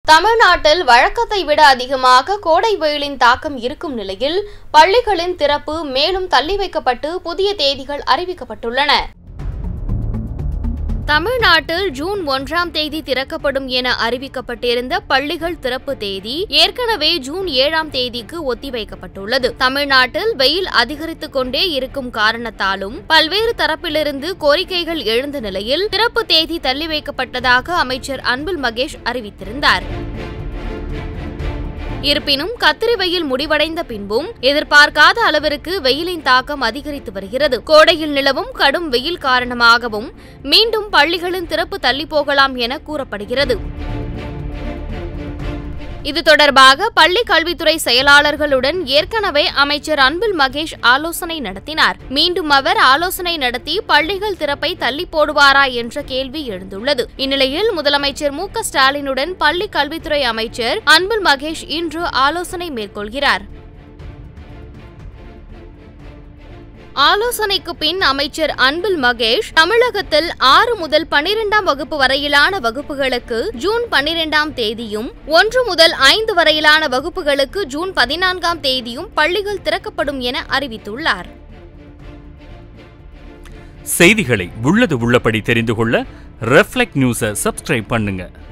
தமிழ்நாட்டில் வழக்கத்தை விட அதிகமாக கோடை வெயிலின் தாக்கம் இருக்கும் நிலையில் பள்ளிகளின் திறப்பு மேலும் தள்ளி வைக்கப்பட்டு புதிய தேதிகள் அறிவிக்கப்பட்டுள்ளன தமிழ்நாட்டில் ஜூன் ஒன்றாம் தேதி திறக்கப்படும் என அறிவிக்கப்பட்டிருந்த பள்ளிகள் திறப்பு தேதி ஏற்கனவே ஜூன் ஏழாம் தேதிக்கு ஒத்திவைக்கப்பட்டுள்ளது தமிழ்நாட்டில் வெயில் அதிகரித்துக் கொண்டே இருக்கும் காரணத்தாலும் பல்வேறு தரப்பிலிருந்து கோரிக்கைகள் எழுந்த நிலையில் திறப்பு தேதி தள்ளி வைக்கப்பட்டதாக அமைச்சர் அன்பில் மகேஷ் அறிவித்திருந்தார் இருப்பினும் கத்திரி வெயில் முடிவடைந்த பின்பும் எதிர்பார்க்காத அளவிற்கு வெயிலின் தாக்கம் அதிகரித்து வருகிறது கோடையில் நிலவும் கடும் வெயில் காரணமாகவும் மீண்டும் பள்ளிகளின் திறப்பு தள்ளி போகலாம் என கூறப்படுகிறது இது தொடர்பாக பள்ளி கல்வித்துறை செயலாளர்களுடன் ஏற்கனவே அமைச்சர் அன்பில் மகேஷ் ஆலோசனை நடத்தினார் மீண்டும் அவர் ஆலோசனை நடத்தி பள்ளிகள் திறப்பை தள்ளி போடுவாரா என்ற கேள்வி எழுந்துள்ளது இந்நிலையில் முதலமைச்சர் மு க ஸ்டாலினுடன் பள்ளி கல்வித்துறை அமைச்சர் அன்பில் மகேஷ் இன்று ஆலோசனை மேற்கொள்கிறார் ஆலோசனைக்கு பின் அமைச்சர் அன்பில் மகேஷ் தமிழகத்தில் ஆறு முதல் பனிரெண்டாம் வகுப்பு வரையிலான வகுப்புகளுக்கு ஜூன் பனிரெண்டாம் தேதியும் ஒன்று முதல் ஐந்து வரையிலான வகுப்புகளுக்கு ஜூன் பதினான்காம் தேதியும் பள்ளிகள் திறக்கப்படும் என அறிவித்துள்ளார் செய்திகளை உள்ளது உள்ளபடி தெரிந்து கொள்ள ரெஃப்ளெக்ட் நியூஸை சப்ஸ்கிரைப் பண்ணுங்க